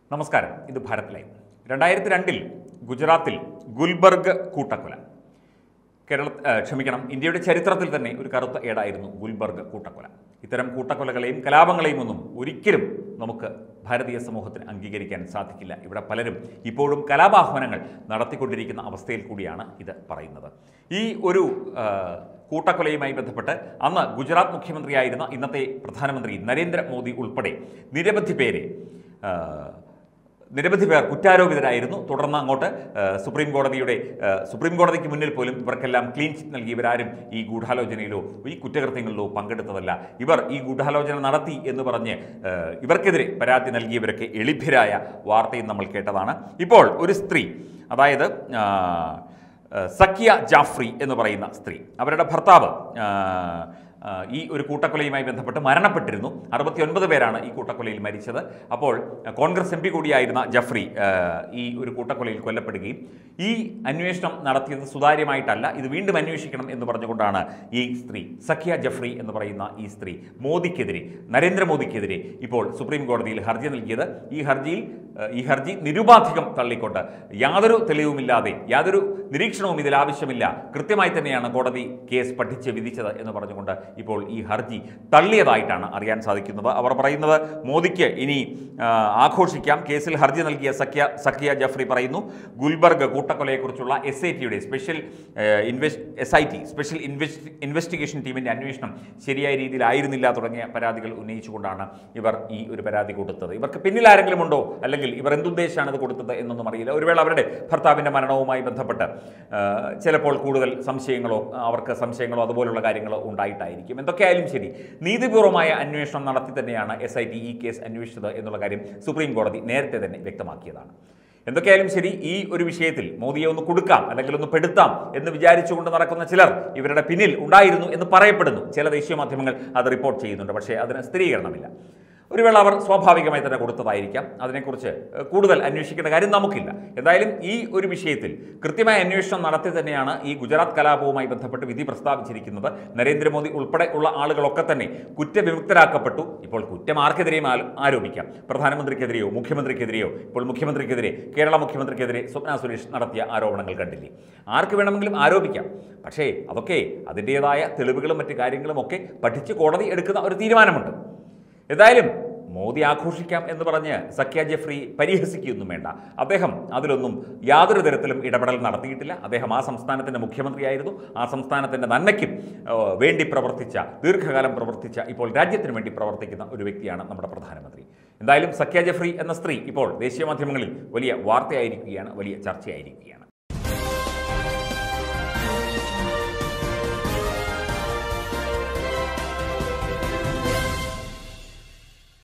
നമസ്കാരം ഇത് ഭാരത് ലൈവ് രണ്ടായിരത്തി രണ്ടിൽ ഗുജറാത്തിൽ ഗുൽബർഗ് കൂട്ടക്കൊല കേരള ആ, ക്ഷമിക്കണം ഇന്ത്യയുടെ ചരിത്രത്തിൽ തന്നെ ഒരു കറുത്ത ഏടായിരുന്നു ഗുൽബർഗ് കൂട്ടക്കൊല ഇത്തരം കൂട്ടക്കൊലകളെയും കലാപങ്ങളെയും ഒന്നും ഒരിക്കലും നമുക്ക് ഭാരതീയ സമൂഹത്തിന് അംഗീകരിക്കാൻ സാധിക്കില്ല ഇവിടെ പലരും ഇപ്പോഴും കലാപാഹ്വാനങ്ങൾ നടത്തിക്കൊണ്ടിരിക്കുന്ന അവസ്ഥയിൽ കൂടിയാണ് ഇത് പറയുന്നത് ഈ ഒരു ആ, കൂട്ടക്കൊലയുമായി ബന്ധപ്പെട്ട് അന്ന് ഗുജറാത്ത് മുഖ്യമന്ത്രിയായിരുന്ന ഇന്നത്തെ പ്രധാനമന്ത്രി നരേന്ദ്രമോദി ഉൾപ്പെടെ നിരവധി പേരെ ആ, നിരവധി പേർ കുറ്റാരോപിതരായിരുന്നു തുടർന്ന് അങ്ങോട്ട് ആ, സുപ്രീം കോടതിയുടെ ആ, സുപ്രീം കോടതിക്ക് മുന്നിൽ പോലും ഇവർക്കെല്ലാം ക്ലീൻ ചിറ്റ് നൽകി ഇവരാരും ഈ ഗൂഢാലോചനയിലോ ഈ കുറ്റകൃത്യങ്ങളിലോ പങ്കെടുത്തതല്ല ഇവർ ഈ ഗൂഢാലോചന നടത്തി എന്ന് പറഞ്ഞ് ആ, ഇവർക്കെതിരെ പരാതി നൽകിയവരൊക്കെ എളിഭ്യരായ വാർത്തയും നമ്മൾ കേട്ടതാണ് ഇപ്പോൾ ഒരു സ്ത്രീ അതായത് ആ, ആ, സക്കിയ ജാഫ്രി എന്ന് പറയുന്ന സ്ത്രീ അവരുടെ ഭർത്താവ് ആ, ആ, ഈ ഒരു കൂട്ടക്കൊലയുമായി ബന്ധപ്പെട്ട് മരണപ്പെട്ടിരുന്നു അറുപത്തിയൊൻപത് പേരാണ് ഈ കൂട്ടക്കൊലയിൽ മരിച്ചത് അപ്പോൾ ആ, കോൺഗ്രസ് എം പി കൂടിയായിരുന്ന ജഫ്രി ആ, ഈ ഒരു കൂട്ടക്കൊലയിൽ കൊല്ലപ്പെടുകയും ഈ അന്വേഷണം നടത്തിയത് സുതാര്യമായിട്ടല്ല ഇത് വീണ്ടും അന്വേഷിക്കണം എന്ന് പറഞ്ഞുകൊണ്ടാണ് ഈ സ്ത്രീ സഖിയ ജഫ്രി എന്ന് പറയുന്ന ഈ സ്ത്രീ മോദിക്കെതിരെ നരേന്ദ്രമോദിക്കെതിരെ ഇപ്പോൾ സുപ്രീം കോടതിയിൽ ഹർജി നൽകിയത് ഈ ഹർജിയിൽ ആ, ഈ ഹർജി നിരുപാധികം തള്ളിക്കൊണ്ട് യാതൊരു തെളിവുമില്ലാതെ യാതൊരു നിരീക്ഷണവും ഇതിൽ ആവശ്യമില്ല കൃത്യമായി തന്നെയാണ് കോടതി കേസ് പഠിച്ച് വിധിച്ചത് എന്ന് പറഞ്ഞുകൊണ്ട് ഇപ്പോൾ ഈ ഹർജി തള്ളിയതായിട്ടാണ് അറിയാൻ സാധിക്കുന്നത് അവർ പറയുന്നത് മോദിക്ക് ഇനി ആ, ആഘോഷിക്കാം കേസിൽ ഹർജി നൽകിയ സഖ്യ സഖിയ ജഫ്രി പറയുന്നു ഗുൽബർഗ് കൂട്ടക്കൊലയെക്കുറിച്ചുള്ള എസ് ഐ ടിയുടെ special invest S I T special invest investigation ടീമിൻ്റെ അന്വേഷണം ശരിയായ രീതിയിലായിരുന്നില്ല തുടങ്ങിയ പരാതികൾ ഉന്നയിച്ചുകൊണ്ടാണ് ഇവർ ഈ ഒരു പരാതി കൊടുത്തത് ഇവർക്ക് പിന്നിൽ ആരെങ്കിലും ഉണ്ടോ അല്ലെങ്കിൽ ഇവർ എന്തുദ്ദേശിച്ചാണ് ഇത് കൊടുത്തത് എന്നൊന്നും അറിയില്ല ഒരു വേള അവരുടെ ഭർത്താവിൻ്റെ മരണവുമായി ബന്ധപ്പെട്ട് ആ, ചിലപ്പോൾ കൂടുതൽ സംശയങ്ങളോ അവർക്ക് സംശയങ്ങളോ അതുപോലുള്ള കാര്യങ്ങളോ ഉണ്ടായിട്ടായിരിക്കും എന്തൊക്കെയായാലും ശരി നീതിപൂർവമായ അന്വേഷണം നടത്തി തന്നെയാണ് എസ് ഐ ടി ഈ കേസ് അന്വേഷിച്ചത് എന്നുള്ള കാര്യം സുപ്രീം കോടതി നേരത്തെ തന്നെ വ്യക്തമാക്കിയതാണ് എന്തൊക്കെയായാലും ശരി ഈ ഒരു വിഷയത്തിൽ മോദിയെ ഒന്ന് കൊടുക്കാം അല്ലെങ്കിൽ ഒന്ന് പെടുത്താം എന്ന് വിചാരിച്ചുകൊണ്ട് നടക്കുന്ന ചിലർ ഇവരുടെ പിന്നിൽ ഉണ്ടായിരുന്നു എന്ന് പറയപ്പെടുന്നു ചില ദേശീയ മാധ്യമങ്ങൾ അത് റിപ്പോർട്ട് ചെയ്യുന്നുണ്ട് പക്ഷേ അതിന് സ്ഥിരീകരണമില്ല ഒരു വേള അവർ സ്വാഭാവികമായി തന്നെ കൊടുത്തതായിരിക്കാം അതിനെക്കുറിച്ച് ഏഹ്, കൂടുതൽ അന്വേഷിക്കേണ്ട കാര്യം നമുക്കില്ല എന്തായാലും ഈ ഒരു വിഷയത്തിൽ കൃത്യമായ അന്വേഷണം നടത്തി തന്നെയാണ് ഈ ഗുജറാത്ത് കലാപവുമായി ബന്ധപ്പെട്ട് വിധി പ്രസ്താവിച്ചിരിക്കുന്നത് നരേന്ദ്രമോദി ഉൾപ്പെടെ ഉള്ള ആളുകളൊക്കെ തന്നെ കുറ്റവിമുക്തരാക്കപ്പെട്ടു ഇപ്പോൾ കുറ്റം ആർക്കെതിരെയും ആ- ആരോപിക്കാം പ്രധാനമന്ത്രിക്കെതിരെയോ മുഖ്യമന്ത്രിക്കെതിരെയോ ഇപ്പോൾ മുഖ്യമന്ത്രിക്കെതിരെ കേരള മുഖ്യമന്ത്രിക്കെതിരെ സ്വപ്ന സുരേഷ് നടത്തിയ ആരോപണങ്ങൾ കണ്ടില്ലേ ആർക്ക് വേണമെങ്കിലും ആരോപിക്കാം പക്ഷേ അതൊക്കെ അതിൻ്റേതായ തെളിവുകളും മറ്റു കാര്യങ്ങളും ഒക്കെ പഠിച്ച് കോടതി എടുക്കുന്ന ഒരു തീരുമാനമുണ്ട് എന്തായാലും മോദി ആഘോഷിക്കാം എന്ന് പറഞ്ഞ് സഖ്യ ജെഫ്രി പരിഹസിക്കുകയൊന്നും വേണ്ട അദ്ദേഹം അതിലൊന്നും യാതൊരു തരത്തിലും ഇടപെടൽ നടത്തിയിട്ടില്ല അദ്ദേഹം ആ സംസ്ഥാനത്തിൻ്റെ മുഖ്യമന്ത്രിയായിരുന്നു ആ സംസ്ഥാനത്തിൻ്റെ നന്മയ്ക്കും ഏഹ്, വേണ്ടി പ്രവർത്തിച്ച ദീർഘകാലം പ്രവർത്തിച്ച ഇപ്പോൾ രാജ്യത്തിന് വേണ്ടി പ്രവർത്തിക്കുന്ന ഒരു വ്യക്തിയാണ് നമ്മുടെ പ്രധാനമന്ത്രി എന്തായാലും സഖ്യ ജെഫ്രി എന്ന സ്ത്രീ ഇപ്പോൾ ദേശീയ മാധ്യമങ്ങളിൽ വലിയ വാർത്തയായിരിക്കുകയാണ് വലിയ ചർച്ചയായിരിക്കുകയാണ്